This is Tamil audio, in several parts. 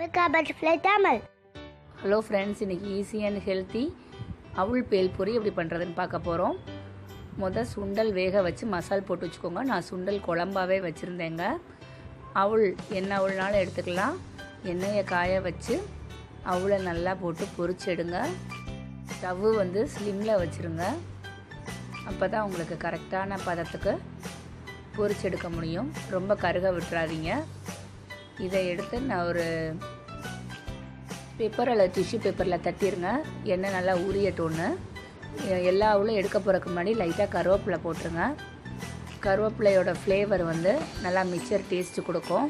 பிக்கா பட்டர்ஃப்ளை தமிழ் ஹலோ ஃப்ரெண்ட்ஸ் இன்றைக்கி ஈஸி அண்ட் ஹெல்த்தி அவுள் பேல் பொரி எப்படி பண்ணுறதுன்னு பார்க்க போகிறோம் முத சுண்டல் வேக வச்சு மசால் போட்டு வச்சுக்கோங்க நான் சுண்டல் குழம்பாவே வச்சுருந்தேங்க அவுள் என்ன அவுள்னாலும் எடுத்துக்கலாம் எண்ணெயை காய வச்சு அவுளை நல்லா போட்டு பொரிச்சு எடுங்க ஸ்டவ்வு வந்து ஸ்லிம்மில் வச்சுருங்க அப்போ தான் உங்களுக்கு கரெக்டான பதத்துக்கு பொரிச்சு எடுக்க முடியும் ரொம்ப கருக விட்டுறாதீங்க இதை எடுத்து நான் ஒரு பேப்பர் அல்லது டிஷ்யூ பேப்பரில் தட்டிடுங்க எண்ணெய் நல்லா ஊறியட்டோன்னு எல்லா அவுளும் எடுக்க போகிறதுக்கு முன்னாடி லைட்டாக கருவேப்பிலை போட்டுருங்க கருவேப்பிலையோட ஃப்ளேவர் வந்து நல்லா மிக்சர் டேஸ்ட்டு கொடுக்கும்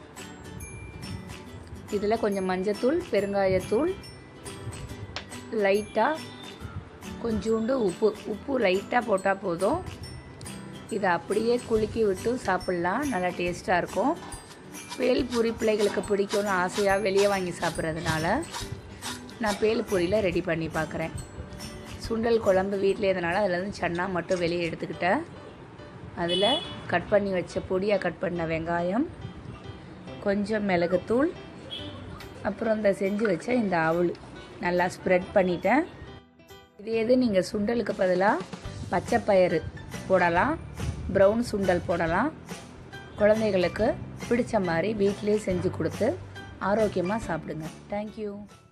இதில் கொஞ்சம் மஞ்சத்தூள் பெருங்காயத்தூள் லைட்டாக கொஞ்சோண்டு உப்பு உப்பு லைட்டாக போட்டால் போதும் இதை அப்படியே குலுக்கி விட்டு சாப்பிட்லாம் நல்லா டேஸ்ட்டாக இருக்கும் பேல் பூரி பிள்ளைகளுக்கு பிடிக்கும்னு ஆசையாக வெளியே வாங்கி சாப்பிட்றதுனால நான் பேல் பூரியில் ரெடி பண்ணி பார்க்குறேன் சுண்டல் குழம்பு வீட்டில் இருந்தனால அதில் இருந்து சன்னா மட்டும் வெளியே எடுத்துக்கிட்டேன் அதில் கட் பண்ணி வச்ச பொடியாக கட் பண்ண வெங்காயம் கொஞ்சம் மிளகுத்தூள் அப்புறம் இந்த செஞ்சு வச்ச இந்த அவுள் நல்லா ஸ்ப்ரெட் பண்ணிட்டேன் இது எது நீங்கள் சுண்டலுக்கு பதிலாக பச்சை பயிறு போடலாம் ப்ரௌன் சுண்டல் போடலாம் குழந்தைகளுக்கு பிடிச்ச மாதிரி வீட்டிலே செஞ்சு கொடுத்து ஆரோக்கியமாக சாப்பிடுங்க தேங்க்யூ